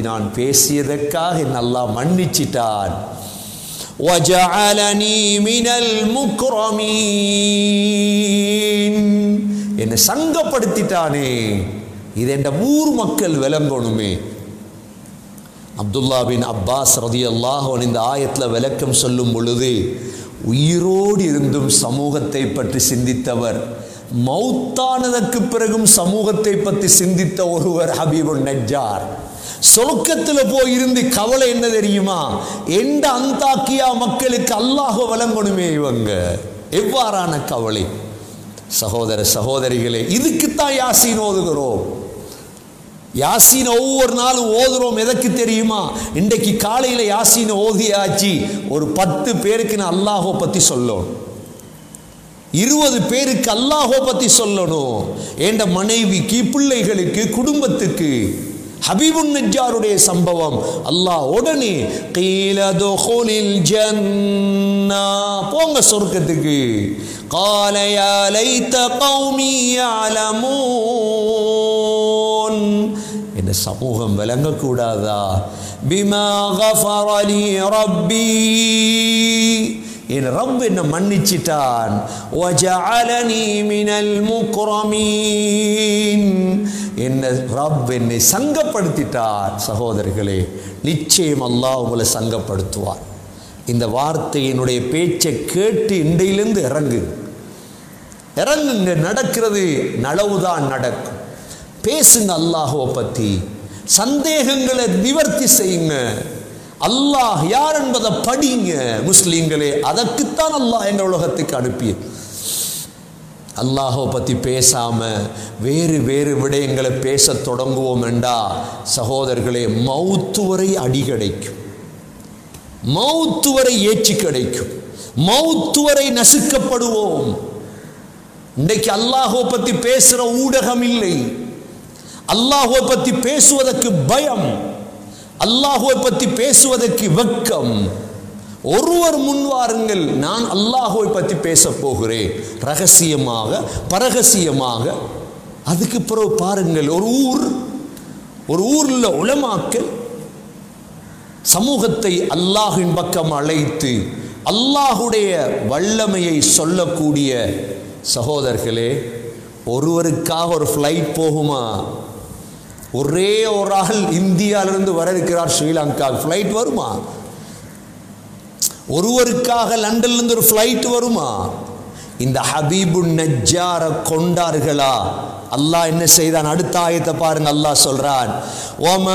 நான் பேசியதற்காக என்னை அல்லாஹ் மன்னிச்சிட்டான் وَجَعَلَنِي مِنَ الْمُكْرَمِينَ என்னை சங்கப்படுத்திட்டானே இது என்ற ஊர் மக்கள் விளங்கணுமே அப்துல்லா பின் அப்பாஸ் ரதியல்லாஹ் இந்த ஆயத்தில் விளக்கம் சொல்லும் பொழுது உயிரோடு இருந்தும் சமூகத்தை பற்றி சிந்தித்தவர் மௌத்தானதற்கு பிறகும் சமூகத்தை பற்றி சிந்தித்த ஒருவர் ஹபீபுல் நஜ்ஜார் சொர்க்கத்தில் போய் இருந்து கவலை என்ன தெரியுமா எந்த அந்தாக்கியா மக்களுக்கு அல்லாஹ் வழங்கணுமே இவங்க எவ்வாறான கவலை சகோதர சகோதரிகளே இதுக்குத்தான் யாசீன் ஓதுகிறோம் யாசீன் ஒவ்வொரு நாளும் ஓதுறோம் எதற்கு தெரியுமா இன்றைக்கு காலையில் யாசீன் ஓதியாச்சு ஒரு பத்து பேருக்கு நான் அல்லாஹோ பற்றி சொல்லணும் இருபது பேருக்கு அல்லாஹோ பற்றி சொல்லணும் என்ற மனைவிக்கு பிள்ளைகளுக்கு குடும்பத்துக்கு ஹபீபுன் நஜ்ஜாருடைய சம்பவம் அல்லாஹ் உடனே கீல துஹுலில் ஜன்னா போங்க சொர்க்கத்துக்கு قال يا ليت قومي يعلمون இந்த சமூகம் விளங்கக்கூடாதா பிமா கஃபரலி ரப்பி என் ரப் என்னை மன்னிச்சிட்டான் وجعلني من المكرمين என்ன ரப் என்னை சங்கப்படுத்திட்டார் சகோதரர்களே நிச்சயம் அல்லாஹ் உங்களை சங்கப்படுத்துவார் இந்த வார்த்தையினுடைய பேச்சை கேட்டு இண்டையிலிருந்து இறங்கு இறங்குங்க நடக்கிறது நலவுதான் நடக்கும் பேசுங்க அல்லாஹுவை பற்றி சந்தேகங்களை நிவர்த்தி செய்யுங்க அல்லாஹ் யார் என்பதை படிங்க முஸ்லீம்களே அதற்குத்தான் அல்லாஹ் எங்கள் உலகத்துக்கு அனுப்பிய அல்லாஹை பற்றி பேசாம வேறு வேறு விடயங்களை பேசத் தொடங்குவோம் என்றா சகோதரர்களே மௌத்து வரை அடி கிடைக்கும் மௌத்து வரை ஏச்சு கிடைக்கும் மௌத்து வரை நசுக்கப்படுவோம் இன்றைக்கு அல்லாஹோ பற்றி பேசுகிற ஊடகம் இல்லை அல்லாஹோ பற்றி பேசுவதற்கு பயம் அல்லாஹுவை பற்றி பேசுவதற்கு வெக்கம் ஒருவர் முன்வாருங்கள் நான் அல்லாஹுவை பற்றி பேச போகிறேன் ரகசியமாக பரகசியமாக அதுக்கு பிறகு பாருங்கள் ஒரு ஊர் ஒரு ஊரில் உளமாக்கல் சமூகத்தை அல்லாஹின் பக்கம் அழைத்து அல்லாஹுடைய வல்லமையை சொல்லக்கூடிய சகோதரர்களே ஒருவருக்காக ஒரு ஃப்ளைட் போகுமா ஒரே ஒரு ஆள் இந்தியாவிலிருந்து வர இருக்கிறார் ஸ்ரீலங்கா ஃப்ளைட் வருமா ஒருவருக்காக லண்டன்லேருந்து ஒரு ஃப்ளைட் வருமா இந்த ஹபீபு நஜ்ஜார கொண்டார்களா அல்லாஹ் என்ன செய்தான் அடுத்த ஆயத்தை பாருங்க அல்லாஹ் சொல்றான் ஓம